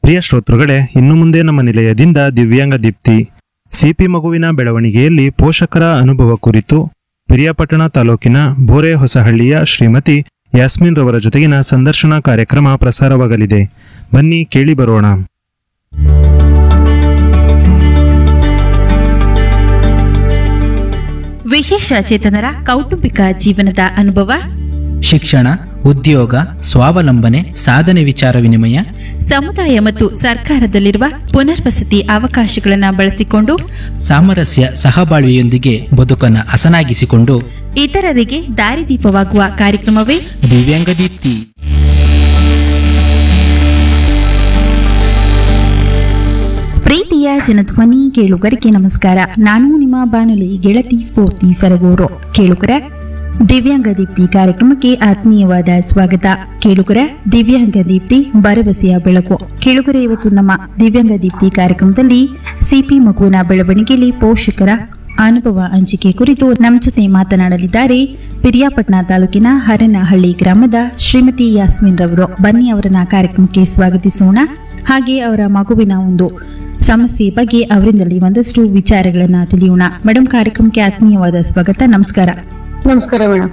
ಪ್ರಿಯ ಶ್ರೋತೃಗಳೇ ಇನ್ನು ಮುಂದೆ ನಮ್ಮ ನಿಲಯದಿಂದ ದಿವ್ಯಾಂಗ ದೀಪ್ತಿ ಸಿಪಿ ಮಗುವಿನ ಬೆಳವಣಿಗೆಯಲ್ಲಿ ಪೋಷಕರ ಅನುಭವ ಕುರಿತು ಪಿರಿಯಾಪಟ್ಟಣ ತಾಲೂಕಿನ ಬೋರೆ ಹೊಸಹಳ್ಳಿಯ ಶ್ರೀಮತಿ ಯಾಸ್ಮಿನ್ ರವರ ಜೊತೆಗಿನ ಸಂದರ್ಶನ ಕಾರ್ಯಕ್ರಮ ಪ್ರಸಾರವಾಗಲಿದೆ ಬನ್ನಿ ಕೇಳಿ ಬರೋಣ ವಿಶೇಷ ಚೇತನರ ಕೌಟುಂಬಿಕ ಜೀವನದ ಅನುಭವ ಶಿಕ್ಷಣ ಉದ್ಯೋಗ ಸ್ವಾವಲಂಬನೆ ಸಾಧನೆ ವಿಚಾರ ವಿನಿಮಯ ಸಮುದಾಯ ಮತ್ತು ಸರ್ಕಾರದಲ್ಲಿರುವ ಪುನರ್ವಸತಿ ಅವಕಾಶಗಳನ್ನು ಬಳಸಿಕೊಂಡು ಸಾಮರಸ್ಯ ಸಹಬಾಳ್ವೆಯೊಂದಿಗೆ ಬದುಕನ್ನು ಹಸನಾಗಿಸಿಕೊಂಡು ಇತರರಿಗೆ ದಾರಿದೀಪವಾಗುವ ಕಾರ್ಯಕ್ರಮವೇ ದಿವ್ಯಾಂಗ ದೀಪ್ತಿ ಪ್ರೀತಿಯ ಜನಧ್ವನಿ ಕೇಳುಗರಿಗೆ ನಮಸ್ಕಾರ ನಾನು ನಿಮ್ಮ ಬಾನುಲಿ ಗೆಳತಿ ಸ್ಫೂರ್ತಿ ಸರಗೂರು ಕೇಳುಗರ ದಿವ್ಯಾಂಗ ದೀಪ್ತಿ ಕಾರ್ಯಕ್ರಮಕ್ಕೆ ಆತ್ಮೀಯವಾದ ಸ್ವಾಗತ ಕೇಳುಗರ ದಿವ್ಯಾಂಗ ದೀಪ್ತಿ ಭರವಸೆಯ ಬೆಳಕು ಕೇಳುಗರ ಇವತ್ತು ನಮ್ಮ ದಿವ್ಯಾಂಗ ದೀಪ್ತಿ ಕಾರ್ಯಕ್ರಮದಲ್ಲಿ ಸಿಪಿ ಮಗುವಿನ ಬೆಳವಣಿಗೆಯಲ್ಲಿ ಪೋಷಕರ ಅನುಭವ ಹಂಚಿಕೆ ಕುರಿತು ನಮ್ಮ ಜೊತೆ ಮಾತನಾಡಲಿದ್ದಾರೆ ಪಿರಿಯಾಪಟ್ಟಣ ತಾಲೂಕಿನ ಹರನಹಳ್ಳಿ ಗ್ರಾಮದ ಶ್ರೀಮತಿ ಯಾಸ್ಮಿನ್ ರವರು ಬನ್ನಿ ಅವರನ್ನ ಕಾರ್ಯಕ್ರಮಕ್ಕೆ ಸ್ವಾಗತಿಸೋಣ ಹಾಗೆ ಅವರ ಮಗುವಿನ ಒಂದು ಸಮಸ್ಯೆ ಬಗ್ಗೆ ಅವರಿಂದಲೇ ಒಂದಷ್ಟು ವಿಚಾರಗಳನ್ನ ತಿಳಿಯೋಣ ಮೇಡಮ್ ಕಾರ್ಯಕ್ರಮಕ್ಕೆ ಆತ್ಮೀಯವಾದ ಸ್ವಾಗತ ನಮಸ್ಕಾರ ನಮಸ್ಕಾರ ಮೇಡಮ್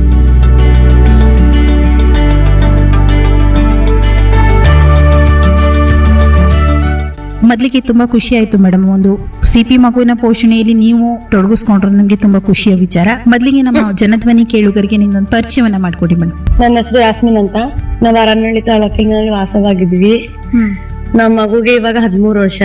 ಮೊದಲಿಗೆ ತುಂಬಾ ಖುಷಿ ಆಯ್ತು ಮೇಡಮ್ ಒಂದು ಸಿಪಿ ಮಗುವಿನ ಪೋಷಣೆಯಲ್ಲಿ ನೀವು ತೊಡಗಿಸ್ಕೊಂಡ್ರೆ ನನಗೆ ತುಂಬಾ ಖುಷಿಯ ವಿಚಾರ ಮೊದಲಿಗೆ ನಮ್ಮ ಜನಧ್ವನಿ ಕೇಳುಗರಿಗೆ ನಿಮ್ದೊಂದು ಪರಿಚಯವನ್ನ ಮಾಡ್ಕೊಡಿ ಮೇಡಮ್ ನನ್ನ ಹೆಸರು ಯಾಸ್ಮಿನ್ ಅಂತ ನಾವು ಅರಣ್ಯಳ್ಳಿ ತಾಲೂಕಿನಲ್ಲಿ ವಾಸವಾಗಿದ್ವಿ ಹ್ಮ್ ನಮ್ಮ ಮಗುಗೆ ಇವಾಗ ಹದಿಮೂರು ವರ್ಷ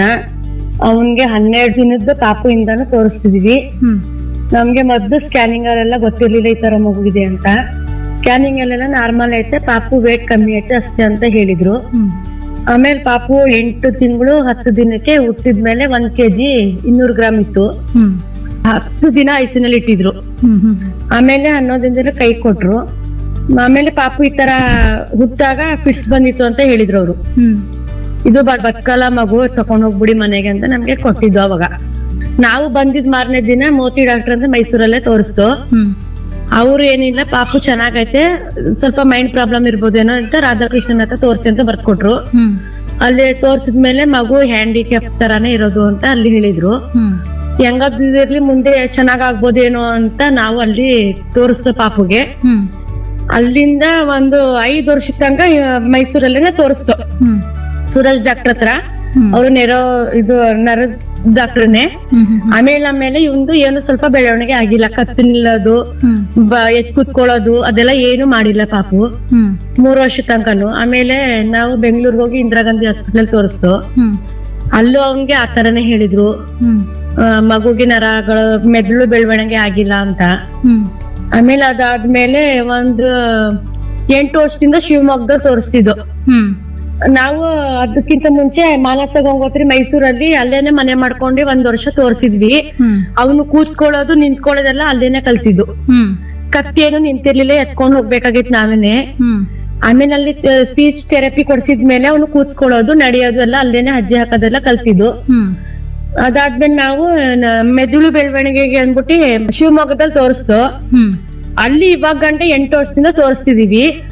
ಅವನ್ಗೆ ಹನ್ನೆರಡು ದಿನದ ಪಾಪು ಇಂದಾನು ತೋರಿಸ್ತಿದೀವಿ ಹ್ಮ್ ನಮ್ಗೆ ಮೊದ್ಲು ಸ್ಕ್ಯಾನಿಂಗ್ ಅಲ್ಲೆಲ್ಲ ಗೊತ್ತಿರ್ಲಿಲ್ಲ ಈ ತರ ಮಗುವಿದೆ ಅಂತ ಸ್ಕ್ಯಾನಿಂಗ್ ಅಲ್ಲೆಲ್ಲ ನಾರ್ಮಲ್ ಐತೆ ಪಾಪು ವೇಟ್ ಕಮ್ಮಿ ಐತೆ ಅಷ್ಟೇ ಅಂತ ಹೇಳಿದ್ರು ಹ್ಮ್ ಆಮೇಲೆ ಪಾಪು ಎಂಟು ತಿಂಗಳು ಹತ್ತು ದಿನಕ್ಕೆ ಹುಟ್ಟಿದ್ಮೇಲೆ ಒಂದ್ ಕೆಜಿ ಇನ್ನೂರು ಗ್ರಾಮ್ ಇತ್ತು ಹ್ಮ್ ಹತ್ತು ದಿನ ಐಸಿನಲ್ಲಿ ಇಟ್ಟಿದ್ರು ಹ್ಮ್ ಹ್ಮ್ ಆಮೇಲೆ ಹನ್ನೊಂದು ದಿನದಲ್ಲಿ ಕೈ ಕೊಟ್ರು ಆಮೇಲೆ ಪಾಪು ಈ ತರ ಹುಟ್ಟಾಗ ಫಿಟ್ಸ್ ಬಂದಿತ್ತು ಅಂತ ಹೇಳಿದ್ರು ಅವರು ಹ್ಮ್ ಇದು ಬ- ಬತ್ಕಲ ಮಗು ತಕೊಂಡ್ ಹೋಗ್ಬಿಡಿ ಮನೆಗೆ ಅಂತ ನಮ್ಗೆ ಕೊಟ್ಟಿದ್ದು ಅವಾಗ ನಾವು ಬಂದಿದ್ ಮಾರನೇ ದಿನ ಮೋತಿ ಡಾಕ್ಟರ್ ಅಂತ ಮೈಸೂರಲ್ಲೇ ತೋರಿಸ್ತು ಹ್ಮ್ ಅವ್ರು ಏನಿಲ್ಲ ಪಾಪು ಚೆನ್ನಾಗೈತೆ ಸ್ವಲ್ಪ ಮೈಂಡ್ ಪ್ರಾಬ್ಲಮ್ ಇರ್ಬೋದೇನೋ ಅಂತ ರಾಧಾಕೃಷ್ಣನ್ ಹತ್ರ ತೋರಿಸಿ ಅಂತ ಬರ್ಕೊಟ್ರು ಹ್ಮ್ ಅಲ್ಲಿ ತೋರ್ಸಿದ್ಮೇಲೆ ಮಗು ಹ್ಯಾಂಡಿಕ್ಯಾಪ್ ತರಾನೇ ಇರೋದು ಅಂತ ಅಲ್ಲಿ ಹೇಳಿದ್ರು ಹ್ಮ್ ಹೆಂಗದಿರ್ಲಿ ಮುಂದೆ ಚೆನ್ನಾಗ್ ಆಗ್ಬೋದೇನೋ ಅಂತ ನಾವು ಅಲ್ಲಿ ತೋರಿಸ್ದು ಪಾಪುಗೆ ಹ್ಮ್ ಅಲ್ಲಿಂದ ಒಂದು ಐದು ವರ್ಷದ ತನಕ ಮೈಸೂರಲ್ಲೇನೆ ತೋರಿಸ್ತು ಹ್ಮ್ ಸೂರಜ್ ಡಾಕ್ಟರ್ ಹತ್ರ ಹ್ಮ್. ಅವರು ನೆರೋ ಇದು ನರ ಡಾಕ್ಟರ್ನೇ ಹ್ಮ್ ಹ್ಮ್ ಆಮೇಲೆ ಆಮೇಲೆ ಇವಂದು ಏನು ಸ್ವಲ್ಪ ಬೆಳವಣಿಗೆ ಆಗಿಲ್ಲ ಕತ್ತು ನಿಲ್ಲೋದು ಹ್ಮ್ ಬ- ಎದ್ ಕುತ್ಕೊಳ್ಳೋದು ಅದೆಲ್ಲ ಏನು ಮಾಡಿಲ್ಲ ಪಾಪು ಹ್ಮ್ ಮೂರು ವರ್ಷ ತನಕನು ಆಮೇಲೆ ನಾವು ಬೆಂಗಳೂರಿಗೆ ಹೋಗಿ ಇಂದಿರಾ ಗಾಂಧಿ ಹಾಸ್ಪಿಟಲ್ ತೋರಿಸ್ತು ಹ್ಮ್ ಅಲ್ಲೂ ಅವನ್ಗೆ ಆ ತರನೇ ಹೇಳಿದ್ರು ಹ್ಮ್ ಆ, ಮಗುಗೆ ನರಗಳು ಮೆದುಳು ಬೆಳವಣಿಗೆ ಆಗಿಲ್ಲ ಅಂತ ಹ್ಮ್ ಆಮೇಲೆ ಅದಾದ್ಮೇಲೆ ಒಂದು ಎಂಟು ವರ್ಷದಿಂದ ಶಿವಮೊಗ್ಗದಲ್ಲಿ ತೋರಿಸ್ತಿದ್ದು ಹ್ಮ್ ನಾವು ಅದಕ್ಕಿಂತ ಮುಂಚೆ ಮಾನಸ ಗಂಗೋತ್ರಿ ಮೈಸೂರಲ್ಲಿ ಅಲ್ಲೇನೆ ಮನೆ ಮಾಡ್ಕೊಂಡು ಒಂದ್ ವರ್ಷ ತೋರಿಸಿದ್ವಿ ಹ್ಮ್ ಅವನು ಕೂತ್ಕೊಳ್ಳೋದು ನಿಂತ್ಕೊಳ್ಳೋದೆಲ್ಲ ಅಲ್ಲೇನೆ ಕಲ್ತಿದ್ದು ಹ್ಮ್ ಕತ್ತೇನು ನಿಂತಿರ್ಲಿಲ್ಲ ಎತ್ಕೊಂಡ್ ಹೋಗ್ಬೇಕಾಗಿತ್ತು ನಾವೇನೆ ಹ್ಮ್ ಆಮೇಲೆ ಅಲ್ಲಿ ಸ್ಪೀಚ್ ಥೆರಪಿ ಕೊಡ್ಸಿದ್ಮೇಲೆ ಅವನು ಕೂತ್ಕೊಳ್ಳೋದು ನಡೆಯೋದು ಎಲ್ಲ ಅಲ್ಲೇನೆ ಅಜ್ಜಿ ಹಾಕೋದೆಲ್ಲ ಕಲ್ತಿದ್ದು ಹ್ಮ್ ಅದಾದ್ಮೇಲೆ ನಾವು ನ- ಮೆದುಳು ಬೆಳವಣಿಗೆಗೆ ಅಂದ್ಬಿಟ್ಟು ಶಿವಮೊಗ್ಗದಲ್ಲಿ ತೋರಿಸ್ತು ಹ್ಮ್ ಅಲ್ಲಿ ಇವಾಗ ಗಂಟೆ ಎಂಟು ವರ್ಷದಿಂದ ತೋರಿಸ್ತಿದೀವಿ